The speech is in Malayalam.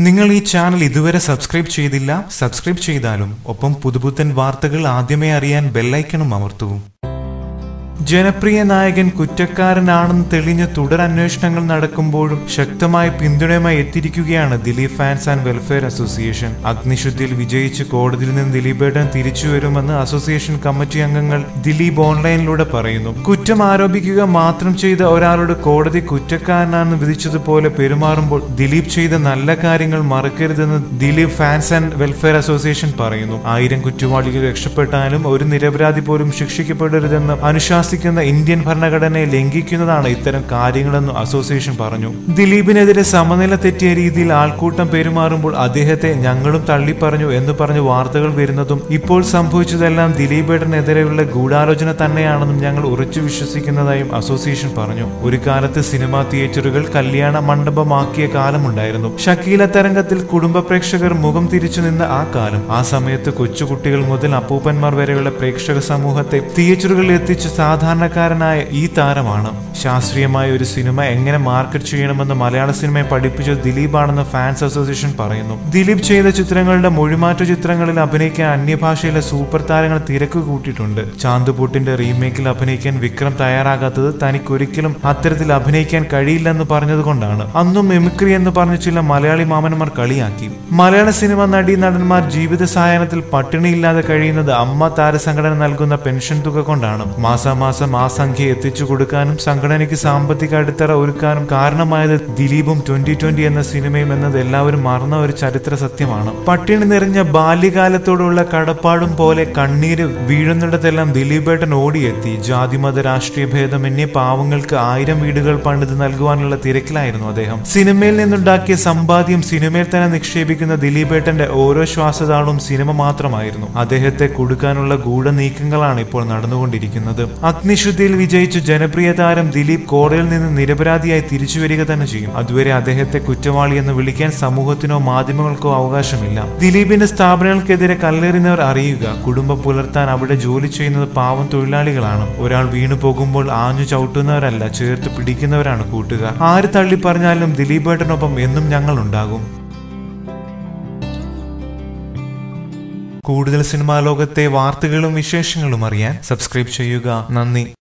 നിങ്ങൾ ഈ ചാനൽ ഇതുവരെ സബ്സ്ക്രൈബ് ചെയ്തില്ല സബ്സ്ക്രൈബ് ചെയ്താലും ഒപ്പം പുതുപുത്തൻ വാർത്തകൾ ആദ്യമേ അറിയാൻ ബെല്ലൈക്കണും അമർത്തൂ ജനപ്രിയ നായകൻ കുറ്റക്കാരനാണെന്ന് തെളിഞ്ഞ തുടരന്വേഷണങ്ങൾ നടക്കുമ്പോഴും ശക്തമായ പിന്തുണയുമായി എത്തിയിരിക്കുകയാണ് Dileep fans and welfare association അഗ്നിശുദ്ധിയിൽ വിജയിച്ച് കോടതിയിൽ നിന്ന് ദിലീപേട്ടൻ തിരിച്ചു വരുമെന്ന് അസോസിയേഷൻ കമ്മിറ്റി അംഗങ്ങൾ ദിലീപ് ഓൺലൈനിലൂടെ പറയുന്നു കുറ്റം ആരോപിക്കുക മാത്രം ചെയ്ത ഒരാളോട് കോടതി കുറ്റക്കാരനാണെന്ന് വിധിച്ചതുപോലെ പെരുമാറുമ്പോൾ ദിലീപ് ചെയ്ത നല്ല കാര്യങ്ങൾ മറക്കരുതെന്ന് Dileep fans and welfare association പറയുന്നു ആയിരം കുറ്റവാളികൾ രക്ഷപ്പെട്ടാലും ഒരു നിരപരാധി പോലും ശിക്ഷിക്കപ്പെടരുതെന്ന് അനുശാസിക്കുന്ന ഇന്ത്യൻ ഭരണഘടനയെ ലംഘിക്കുന്നതാണ് ഇത്തരം കാര്യങ്ങളെന്ന് അസോസിയേഷൻ പറഞ്ഞു ദിലീപിനെതിരെ സമനില തെറ്റിയ രീതിയിൽ ആൾക്കൂട്ടം പെരുമാറുമ്പോൾ അദ്ദേഹത്തെ ഞങ്ങളും തള്ളിപ്പറഞ്ഞു എന്ന് പറഞ്ഞ് വാർത്തകൾ വരുന്നതും ഇപ്പോൾ സംഭവിച്ചതെല്ലാം ദിലീപേട്ടനെതിരെയുള്ള ഗൂഢാലോചന തന്നെയാണെന്നും ഞങ്ങൾ ഉറച്ചു വിശ്വസിക്കുന്നതായും അസോസിയേഷൻ പറഞ്ഞു ഒരു കാലത്ത് സിനിമാ തിയേറ്ററുകൾ കല്യാണ മണ്ഡപമാക്കിയ കാലമുണ്ടായിരുന്നു ഷക്കീല തരംഗത്തിൽ കുടുംബ പ്രേക്ഷകർ മുഖം തിരിച്ചു നിന്ന ആ കാലം ആ സമയത്ത് കൊച്ചുകുട്ടികൾ മുതൽ അപ്പൂപ്പന്മാർ വരെയുള്ള പ്രേക്ഷക സമൂഹത്തെ തിയേറ്ററുകളിൽ എത്തിച്ച സാധാരണക്കാരനായ ഈ താരമാണ് ശാസ്ത്രീയമായ ഒരു സിനിമ എങ്ങനെ മാർക്കറ്റ് ചെയ്യണമെന്ന് മലയാള സിനിമയെ പഠിപ്പിച്ചത് ദിലീപാണെന്ന് ഫാൻസ് അസോസിയേഷൻ പറയുന്നു ദിലീപ് ചെയ്ത ചിത്രങ്ങളുടെ മൊഴിമാറ്റ ചിത്രങ്ങളിൽ അഭിനയിക്കാൻ അന്യഭാഷയിലെ സൂപ്പർ താരങ്ങൾ തിരക്ക് കൂട്ടിയിട്ടുണ്ട് ചാന്തുപൂട്ടിന്റെ റീമേക്കിൽ അഭിനയിക്കാൻ വിക്രം തയ്യാറാകാത്തത് തനിക്കൊരിക്കലും അത്തരത്തിൽ അഭിനയിക്കാൻ കഴിയില്ലെന്ന് പറഞ്ഞതുകൊണ്ടാണ് അന്നും മിമിക്രി എന്ന് പറഞ്ഞ ചില മലയാളി മാമന്മാർ കളിയാക്കി മലയാള സിനിമ നടി നടന്മാർ ജീവിത സായാഹ്നത്തിൽ പട്ടിണിയില്ലാതെ കഴിയുന്നത് അമ്മ താരസംഘടന നൽകുന്ന പെൻഷൻ തുക കൊണ്ടാണ് മാസാമാസം ആ സംഖ്യ എത്തിച്ചു കൊടുക്കാനും സംഘടനയ്ക്ക് സാമ്പത്തിക അടിത്തറ ഒരുക്കാനും കാരണമായത് ദിലീപും ട്വന്റി ട്വന്റി എന്ന സിനിമയും എന്നത് എല്ലാവരും മറന്ന ഒരു ചരിത്ര സത്യമാണ് പട്ടിണി നിറഞ്ഞ ബാല്യകാലത്തോടുള്ള കടപ്പാടും പോലെ കണ്ണീര് വീഴുന്നിടത്തെല്ലാം ദിലീപേട്ടൻ ഓടിയെത്തി ജാതിമത രാഷ്ട്രീയ ഭേദമന്യേ പാവങ്ങൾക്ക് ആയിരം വീടുകൾ പണിത് നൽകുവാനുള്ള തിരക്കിലായിരുന്നു അദ്ദേഹം സിനിമയിൽ നിന്നുണ്ടാക്കിയ സമ്പാദ്യം സിനിമയിൽ തന്നെ നിക്ഷേപിക്കുന്ന ദിലീപേട്ടന്റെ ഓരോ ശ്വാസതാളവും സിനിമ മാത്രമായിരുന്നു അദ്ദേഹത്തെ കൊടുക്കാനുള്ള ഗൂഢനീക്കങ്ങളാണ് ഇപ്പോൾ നടന്നുകൊണ്ടിരിക്കുന്നത് അഗ്നിശുദ്ധിയിൽ വിജയിച്ച ജനപ്രിയ താരം ദിലീപ് കോടതിയിൽ നിന്ന് നിരപരാധിയായി തിരിച്ചു വരിക തന്നെ ചെയ്യും അതുവരെ അദ്ദേഹത്തെ കുറ്റവാളി എന്ന് വിളിക്കാൻ സമൂഹത്തിനോ മാധ്യമങ്ങൾക്കോ അവകാശമില്ല ദിലീപിന്റെ സ്ഥാപനങ്ങൾക്കെതിരെ കല്ലെറിഞ്ഞവർ അറിയുക കുടുംബം പുലർത്താൻ അവിടെ ജോലി ചെയ്യുന്നത് പാവം തൊഴിലാളികളാണ് ഒരാൾ വീണു പോകുമ്പോൾ ആഞ്ഞു ചവിട്ടുന്നവരല്ല ചേർത്ത് പിടിക്കുന്നവരാണ് കൂട്ടുകാർ ആര് തള്ളി പറഞ്ഞാലും ദിലീപേട്ടനൊപ്പം എന്നും ഞങ്ങൾ ഉണ്ടാകും കൂടുതൽ സിനിമാ ലോകത്തെ വാർത്തകളും വിശേഷങ്ങളും അറിയാൻ സബ്സ്ക്രൈബ് ചെയ്യുക നന്ദി